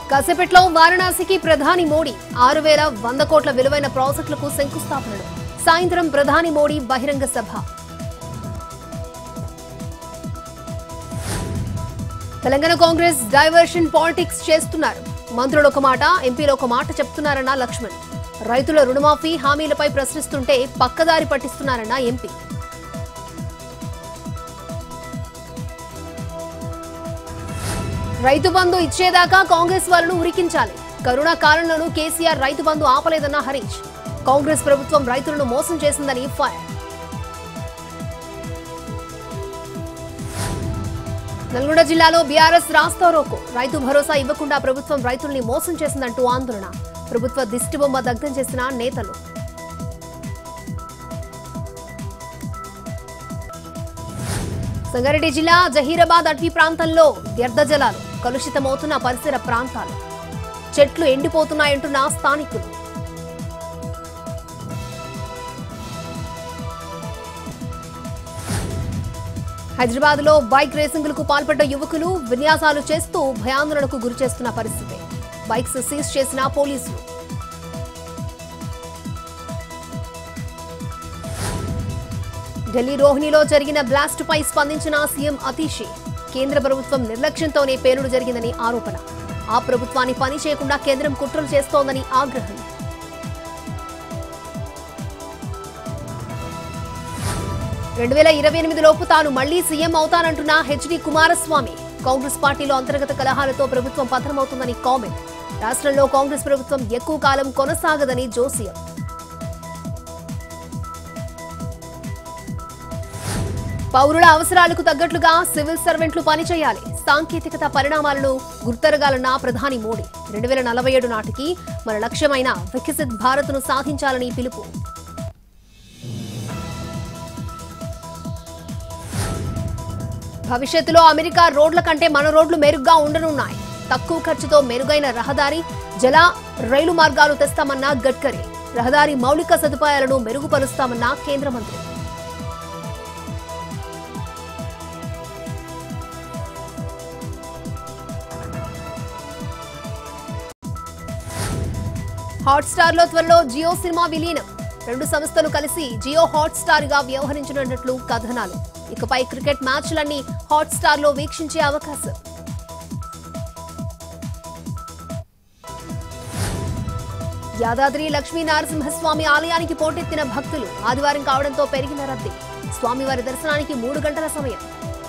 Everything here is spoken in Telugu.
కాసేపట్లో వారణాసికి ప్రధాని మోడీ ఆరు వేల వంద కోట్ల విలువైన ప్రాజెక్టులకు శంకుస్థాపనలు సాయంత్రం ప్రధాని మోడీ బహిరంగ సభ తెలంగాణ కాంగ్రెస్ డైవర్షన్ పాలిటిక్స్ చేస్తున్నారు మంత్రులు ఒక మాట ఎంపీలు ఒక మాట చెప్తున్నారన్న లక్ష్మణ్ రైతుల రుణమాఫీ హామీలపై ప్రశ్నిస్తుంటే పక్కదారి పట్టిస్తున్నారన్న ఎంపీ రైతు బంధు ఇచ్చేదాకా కాంగ్రెస్ వాళ్ళను ఉరికించాలి కరోనా కాలంలోనూ కేసీఆర్ రైతు బంధు ఆపలేదన్న హరీష్ కాంగ్రెస్ ప్రభుత్వం రైతులను మోసం చేసిందని ఫైర్ నల్గొండ జిల్లాలో బీఆర్ఎస్ రాస్తారోకో రైతు భరోసా ఇవ్వకుండా ప్రభుత్వం రైతుల్ని మోసం చేసిందంటూ ఆందోళన ప్రభుత్వ దిష్టిబొమ్మ దగ్ధం చేసిన నేతలు సంగారెడ్డి జిల్లా జహీరాబాద్ అటవీ ప్రాంతంలో వ్యర్థ జలాలు కలుషితమవుతున్న పరిసర ప్రాంతాలు చెట్లు ఎండిపోతున్నాయంటున్న స్థానికులు హైదరాబాద్ లో బైక్ రేసింగులకు పాల్పడ్డ యువకులు విన్యాసాలు చేస్తూ భయాందోళనకు గురి చేస్తున్న పరిస్థితి బైక్స్ సీజ్ చేసిన పోలీసులు ఢిల్లీ రోహిణిలో జరిగిన బ్లాస్ట్ పై స్పందించిన సీఎం అతీషి కేంద్ర ప్రభుత్వం నిర్లక్ష్యంతోనే పేలుడు జరిగిందని ఆరోపణ ఆ ప్రభుత్వాన్ని పని చేయకుండా కేంద్రం కుట్రలు చేస్తోందని ఆగ్రహం రెండు వేల ఇరవై ఎనిమిది లోపు తాను మళ్లీ సీఎం అవుతానంటున్న హెచ్డి కుమారస్వామి కాంగ్రెస్ పార్టీలో అంతర్గత కలహాలతో ప్రభుత్వం పతనమవుతుందని కామెంట్ రాష్ట్రంలో కాంగ్రెస్ ప్రభుత్వం ఎక్కువ కాలం కొనసాగదని జోసియం పౌరుల అవసరాలకు తగ్గట్లుగా సివిల్ సర్వెంట్లు పనిచేయాలి సాంకేతికత పరిణామాలను గుర్తెరగాలన్న ప్రధాని మోడీ రెండు వేల నలభై ఏడు నాటికి మన లక్ష్యమైన వికసిత్ భారత్ను సాధించాలని పిలుపు భవిష్యత్తులో అమెరికా రోడ్ల కంటే మన రోడ్లు మెరుగ్గా ఉండనున్నాయి తక్కువ ఖర్చుతో మెరుగైన రహదారి జల రైలు మార్గాలు తెస్తామన్న గడ్కరీ రహదారి మౌలిక సదుపాయాలను మెరుగుపరుస్తామన్న కేంద్ర మంత్రి హాట్స్టార్ లో త్వరలో జియో సినిమా విలీనం రెండు సంస్థలు కలిసి జియో హాట్స్టార్ గా వ్యవహరించనున్నట్లు కథనాలు ఇకపై క్రికెట్ మ్యాచ్లన్నీ హాట్స్టార్ లో వీక్షించే అవకాశం యాదాద్రి లక్ష్మీ నరసింహస్వామి ఆలయానికి పోటెత్తిన భక్తులు ఆదివారం కావడంతో పెరిగిన రద్దీ స్వామివారి దర్శనానికి మూడు గంటల సమయం